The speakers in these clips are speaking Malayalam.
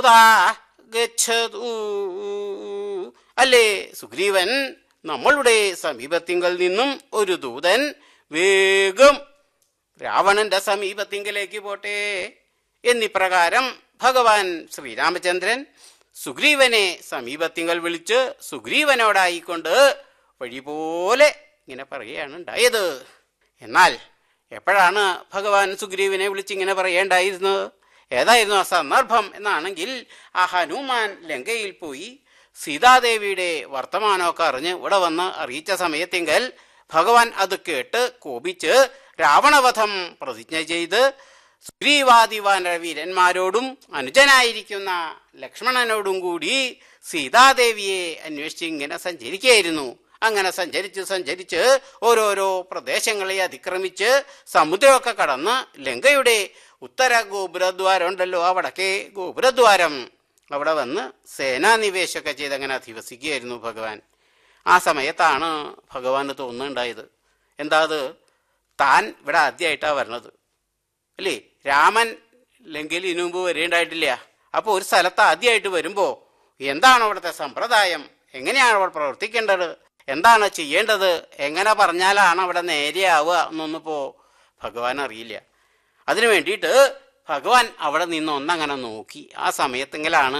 ദൂതാ ഗച്ഛതു അല്ലേ സുഗ്രീവൻ നമ്മളുടെ സമീപത്തിങ്കൽ നിന്നും ഒരു ദൂതൻ വേഗം രാവണന്റെ സമീപത്തിങ്കലേക്ക് പോട്ടെ എന്നിപ്രകാരം ഭഗവാൻ ശ്രീരാമചന്ദ്രൻ സുഗ്രീവനെ സമീപത്തിങ്കൽ വിളിച്ച് സുഗ്രീവനോടായിക്കൊണ്ട് വഴി പോലെ ഇങ്ങനെ പറയുകയാണ് ഉണ്ടായത് എന്നാൽ എപ്പോഴാണ് ഭഗവാൻ സുഗ്രീവനെ വിളിച്ചിങ്ങനെ പറയേണ്ടായിരുന്നത് ഏതായിരുന്നു ആ സന്ദർഭം എന്നാണെങ്കിൽ ആ ഹനുമാൻ ലങ്കയിൽ പോയി സീതാദേവിയുടെ വർത്തമാനമൊക്കെ അറിഞ്ഞ് ഇവിടെ വന്ന് അറിയിച്ച സമയത്തെങ്കിൽ ഭഗവാൻ അത് കേട്ട് കോപിച്ച് രാവണവധം പ്രതിജ്ഞ ചെയ്ത് സുഗ്രീവാദിവാന വീരന്മാരോടും അനുജനായിരിക്കുന്ന ലക്ഷ്മണനോടും കൂടി സീതാദേവിയെ അന്വേഷിച്ച് ഇങ്ങനെ സഞ്ചരിക്കുകയായിരുന്നു അങ്ങനെ സഞ്ചരിച്ച് സഞ്ചരിച്ച് ഓരോരോ പ്രദേശങ്ങളെ അതിക്രമിച്ച് സമുദ്രമൊക്കെ കടന്ന് ലങ്കയുടെ ഉത്തര ഗോപുരദ്വാരം ഉണ്ടല്ലോ ആ വടക്കേ ഗോപുരദ്വാരം അവിടെ വന്ന് സേനാനിവേശമൊക്കെ ചെയ്ത് അങ്ങനെ അധിവസിക്കുകയായിരുന്നു ഭഗവാൻ ആ സമയത്താണ് ഭഗവാന് തോന്നുന്നുണ്ടായത് എന്താ അത് താൻ ഇവിടെ ആദ്യമായിട്ടാണ് വരണത് അല്ലേ രാമൻ ലങ്കയിൽ ഇതിനു മുമ്പ് വരേണ്ടായിട്ടില്ല അപ്പോൾ ഒരു സ്ഥലത്ത് ആദ്യമായിട്ട് വരുമ്പോൾ എന്താണ് അവിടുത്തെ സമ്പ്രദായം എങ്ങനെയാണ് അവിടെ പ്രവർത്തിക്കേണ്ടത് എന്താണ് ചെയ്യേണ്ടത് എങ്ങനെ പറഞ്ഞാലാണ് അവിടെ നേരെയാവുക എന്നൊന്നിപ്പോൾ ഭഗവാൻ അറിയില്ല അതിനു വേണ്ടിയിട്ട് ഭഗവാൻ അവിടെ നിന്ന് ഒന്നങ്ങനെ നോക്കി ആ സമയത്തെങ്കിലാണ്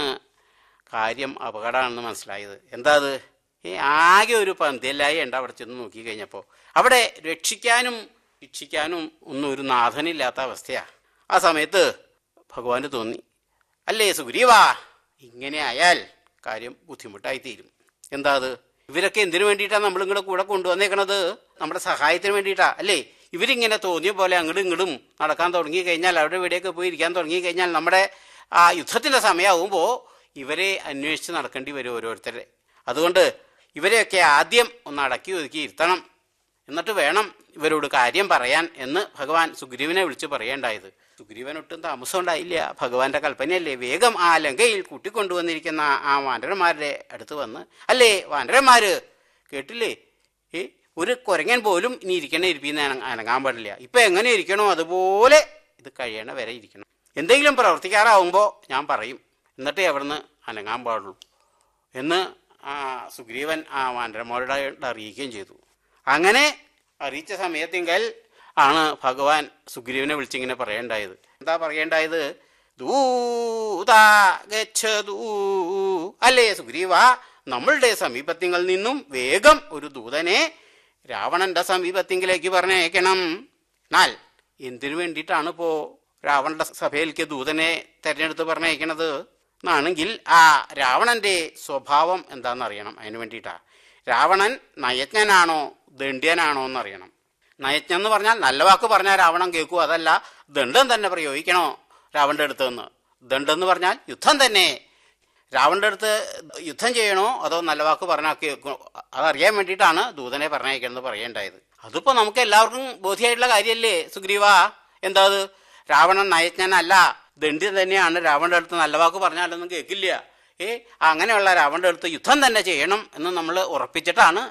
കാര്യം അപകടമാണെന്ന് മനസ്സിലായത് എന്താ അത് ഈ ആകെ ഒരു പന്തിയല്ലായി ഉണ്ട് അവിടെ ചെന്ന് നോക്കി കഴിഞ്ഞപ്പോൾ അവിടെ രക്ഷിക്കാനും ശിക്ഷിക്കാനും ഒന്നും ഒരു നാഥനില്ലാത്ത അവസ്ഥയാണ് ആ സമയത്ത് ഭഗവാന് തോന്നി അല്ലേ സുഗ്രീവാ ഇങ്ങനെ ആയാൽ കാര്യം ബുദ്ധിമുട്ടായി തീരും എന്താ അത് ഇവരൊക്കെ എന്തിനു വേണ്ടിയിട്ടാണ് നമ്മൾ ഇങ്ങോട്ട് കൂടെ കൊണ്ടുവന്നേക്കണത് നമ്മുടെ സഹായത്തിന് വേണ്ടിയിട്ടാ അല്ലേ ഇവരിങ്ങനെ തോന്നിയ പോലെ അങ്ങോട്ടും ഇങ്ങോട്ടും നടക്കാൻ തുടങ്ങി കഴിഞ്ഞാൽ അവിടെ ഇവിടെയൊക്കെ പോയി ഇരിക്കാൻ തുടങ്ങി കഴിഞ്ഞാൽ നമ്മുടെ ആ യുദ്ധത്തിന്റെ സമയമാകുമ്പോൾ ഇവരെ അന്വേഷിച്ച് നടക്കേണ്ടി വരും ഓരോരുത്തരെ അതുകൊണ്ട് ഇവരെയൊക്കെ ആദ്യം ഒന്ന് അടക്കി ഒതുക്കി ഇരുത്തണം എന്നിട്ട് വേണം ഇവരോട് കാര്യം പറയാൻ എന്ന് ഭഗവാൻ സുഗ്രീവനെ വിളിച്ച് പറയേണ്ടായത് സുഗ്രീവൻ ഒട്ടും താമസം ഉണ്ടായില്ല ഭഗവാന്റെ കൽപ്പനയല്ലേ വേഗം ആ ലങ്കയിൽ കൂട്ടിക്കൊണ്ടുവന്നിരിക്കുന്ന ആ വാനരന്മാരുടെ അടുത്ത് വന്ന് അല്ലേ വാനരന്മാര് കേട്ടില്ലേ ഏ ഒരു കുരങ്ങൻ പോലും ഇനി ഇരിക്കണ ഇരിപ്പിന്ന് അനങ്ങാൻ പാടില്ല ഇപ്പൊ എങ്ങനെ ഇരിക്കണോ അതുപോലെ ഇത് കഴിയണ വരെ ഇരിക്കണം എന്തെങ്കിലും പ്രവർത്തിക്കാറാവുമ്പോൾ ഞാൻ പറയും എന്നിട്ടേ അവിടുന്ന് അനങ്ങാൻ പാടുള്ളൂ എന്ന് ആ സുഗ്രീവൻ ആ വാനരന്മാരോട് അറിയിക്കുകയും ചെയ്തു അങ്ങനെ അറിയിച്ച സമയത്തെങ്കിൽ ആണ് ഭഗവാൻ സുഗ്രീവനെ വിളിച്ചിങ്ങനെ പറയേണ്ടായത് എന്താ പറയേണ്ടായത് ദൂതാ ഗച്ഛതൂ അല്ലേ സുഗ്രീവ നമ്മളുടെ സമീപത്തിങ്കിൽ നിന്നും വേഗം ഒരു ദൂതനെ രാവണന്റെ സമീപത്തിങ്കിലേക്ക് പറഞ്ഞയക്കണം എന്നാൽ എന്തിനു വേണ്ടിയിട്ടാണ് ഇപ്പോ രാവണന്റെ സഭയിലേക്ക് ദൂതനെ തെരഞ്ഞെടുത്ത് പറഞ്ഞയക്കണത് എന്നാണെങ്കിൽ ആ രാവണന്റെ സ്വഭാവം എന്താണെന്നറിയണം അതിനു വേണ്ടിയിട്ടാ രാവണൻ നയജ്ഞനാണോ ദണ്ഡ്യനാണോ എന്നറിയണം നയജ്ഞൻ എന്ന് പറഞ്ഞാൽ നല്ല വാക്ക് പറഞ്ഞാൽ രാവണൻ കേൾക്കൂ അതല്ല ദണ്ഡം തന്നെ പ്രയോഗിക്കണോ രാവണന്റെ അടുത്ത് നിന്ന് ദണ്ഡം എന്ന് പറഞ്ഞാൽ യുദ്ധം തന്നെ രാവണന്റെ അടുത്ത് യുദ്ധം ചെയ്യണോ അതോ നല്ല വാക്ക് പറഞ്ഞാൽ കേൾക്കണോ അതറിയാൻ വേണ്ടിയിട്ടാണ് ദൂതനെ പറഞ്ഞയക്കണമെന്ന് പറയേണ്ടായത് അതിപ്പോ നമുക്ക് എല്ലാവർക്കും ബോധ്യമായിട്ടുള്ള കാര്യമല്ലേ സുഗ്രീവ എന്താ അത് രാവണൻ നയജ്ഞനല്ല ദണ്ഡ്യൻ തന്നെയാണ് രാവണന്റെ അടുത്ത് നല്ല വാക്ക് പറഞ്ഞാലൊന്നും കേൾക്കില്ല ഏ അങ്ങനെയുള്ള രാവണന്റെ അടുത്ത് യുദ്ധം തന്നെ ചെയ്യണം എന്ന് നമ്മൾ ഉറപ്പിച്ചിട്ടാണ്